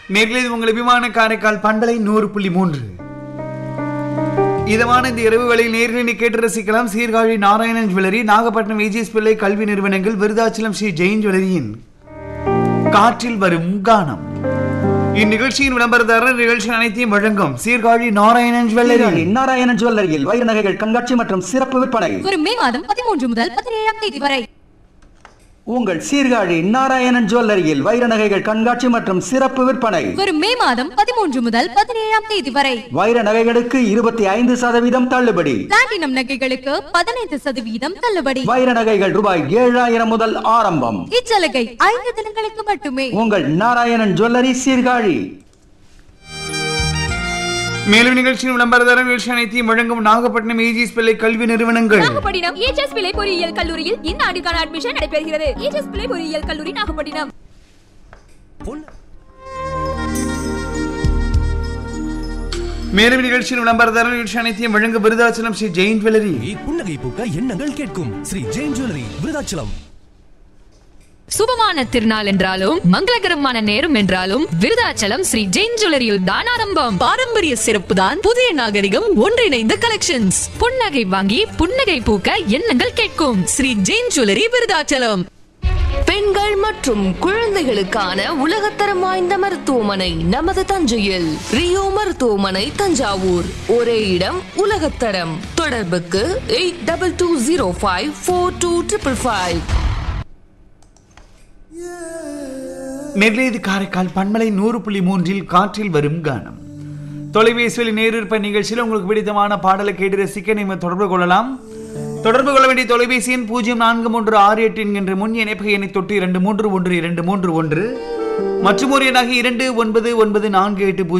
நேர்களே இது உங்கள் அபிமான காரைக்கால் பண்பலை நூறு புள்ளி மூன்று இதமான இந்த இரவு வேளையில் நேர்களை கேட்டு ரசிக்கலாம் சீர்காழி நாராயணன் ஜுவல்லரி நாகப்பட்டினம் விஜிஎஸ் பிள்ளை கல்வி நிறுவனங்கள் விருதாச்சலம் ஸ்ரீ ஜெயின் ஜுவல்லரியின் காற்றில் வரும் கானம் இந்நிகழ்ச்சியின் விளம்பரதாரர் நிகழ்ச்சி அனைத்தையும் வழங்கும் சீர்காழி நாராயணன் ஜுவல்லரி நாராயணன் ஜுவல்லரியில் வைர நகைகள் கண்காட்சி மற்றும் சிறப்பு விற்பனை வரும் மே மாதம் பதிமூன்று முதல் பதினேழாம் தேதி வரை உங்கள் சீர்காழி நாராயணன் ஜுவல்லரியில் வைர நகைகள் கண்காட்சி மற்றும் சிறப்பு விற்பனை வரும் மே மாதம் பதிமூன்று முதல் பதினேழாம் தேதி வரை வைர நகைகளுக்கு இருபத்தி ஐந்து சதவீதம் தள்ளுபடி பிளாட்டினம் நகைகளுக்கு பதினைந்து சதவீதம் தள்ளுபடி வைர நகைகள் ரூபாய் ஏழாயிரம் முதல் ஆரம்பம் இச்சலுகை ஐந்து தினங்களுக்கு மட்டுமே உங்கள் நாராயணன் ஜுவல்லரி சீர்காழி மேலும் நிகழ்ச்சியின் விளம்பரதாரர் நிகழ்ச்சி அனைத்தையும் வழங்கும் நாகப்பட்டினம் ஏஜிஎஸ் பிள்ளை கல்வி நிறுவனங்கள் நாகப்பட்டினம் ஏஜஸ் பிள்ளை பொறியியல் கல்லூரியில் இந்த ஆண்டுக்கான அட்மிஷன் நடைபெறுகிறது ஏஜஸ் பிள்ளை பொறியியல் கல்லூரி நாகப்பட்டினம் மேலும் நிகழ்ச்சியின் விளம்பரதாரர் நிகழ்ச்சி அனைத்தையும் வழங்கும் விருதாச்சலம் ஸ்ரீ ஜெயின் ஜுவல்லரி புன்னகை பூக்க எண்ணங்கள் கேட்கும் ஸ்ரீ ஜெயின் ஜுவல்லரி விருதாச்சலம் சுபமான திருநாள் என்றாலும் மங்களகரமான நேரம் என்றாலும் விருதாச்சலம் ஸ்ரீ ஜெயின் ஜுவல்லரியில் தான் ஆரம்பம் பாரம்பரிய சிறப்பு தான் புதிய நாகரிகம் ஒன்றிணைந்த கலெக்ஷன்ஸ் புன்னகை வாங்கி புன்னகை பூக்க எண்ணங்கள் கேட்கும் ஸ்ரீ ஜெயின் ஜுவல்லரி விருதாச்சலம் பெண்கள் மற்றும் குழந்தைகளுக்கான உலகத்தரம் வாய்ந்த மருத்துவமனை நமது தஞ்சையில் ரியோ மருத்துவமனை தஞ்சாவூர் ஒரே இடம் உலகத்தரம் தொடர்புக்கு eight double two zero five four two triple five நெல்லேது காரைக்கால் பண்பலை நூறு புள்ளி மூன்றில் காற்றில் வரும் கானம் தொலைபேசியில் நேரிருப்ப நிகழ்ச்சியில் உங்களுக்கு பிடித்தமான பாடலை கேட்டு ரசிக்க நீங்கள் தொடர்பு கொள்ளலாம் தொடர்பு கொள்ள வேண்டிய தொலைபேசி எண் பூஜ்ஜியம் நான்கு மூன்று ஆறு எட்டு என்கின்ற முன் இணைப்பு எண்ணை தொட்டு இரண்டு மூன்று ஒன்று இரண்டு மூன்று ஒன்று மற்றும் ஒரு எண்ணாக இரண்டு ஒன்பது ஒன்பது நான்கு எட்டு பூஜ்ஜியம்